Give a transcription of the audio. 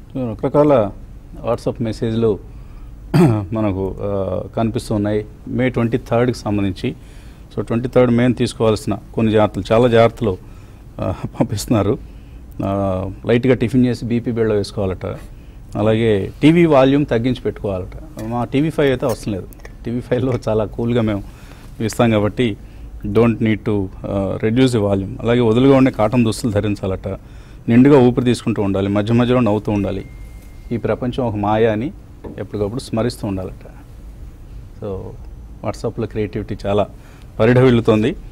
రకరకాల వాట్సాప్ మెసేజ్లు మనకు ఆ, కనిపిస్తూ ఉన్నాయి మే ట్వంటీ థర్డ్కి సంబంధించి సో ట్వంటీ థర్డ్ మేము తీసుకోవాల్సిన కొన్ని జాగ్రత్తలు చాలా జాగ్రత్తలు ఆ, పంపిస్తున్నారు ఆ, లైట్గా టిఫిన్ చేసి బీపీ బిళ్ళ వేసుకోవాలట అలాగే టీవీ వాల్యూమ్ తగ్గించి పెట్టుకోవాలట మా టీవీ ఫైవ్ అయితే అవసరం లేదు టీవీ ఫైవ్లో చాలా కూల్గా మేము ఇస్తాం కాబట్టి don't need to reduce the volume అలాగే వదులుగా ఉండే కాటన్ దుస్తులు ధరించాలట నిండుగా ఊపిరి తీసుకుంటూ ఉండాలి మధ్య మధ్యలో నవ్వుతూ ఉండాలి ఈ ప్రపంచం ఒక మాయ అని ఎప్పటికప్పుడు స్మరిస్తూ ఉండాలట సో వాట్సాప్లో క్రియేటివిటీ చాలా పరిఢవిల్లుతోంది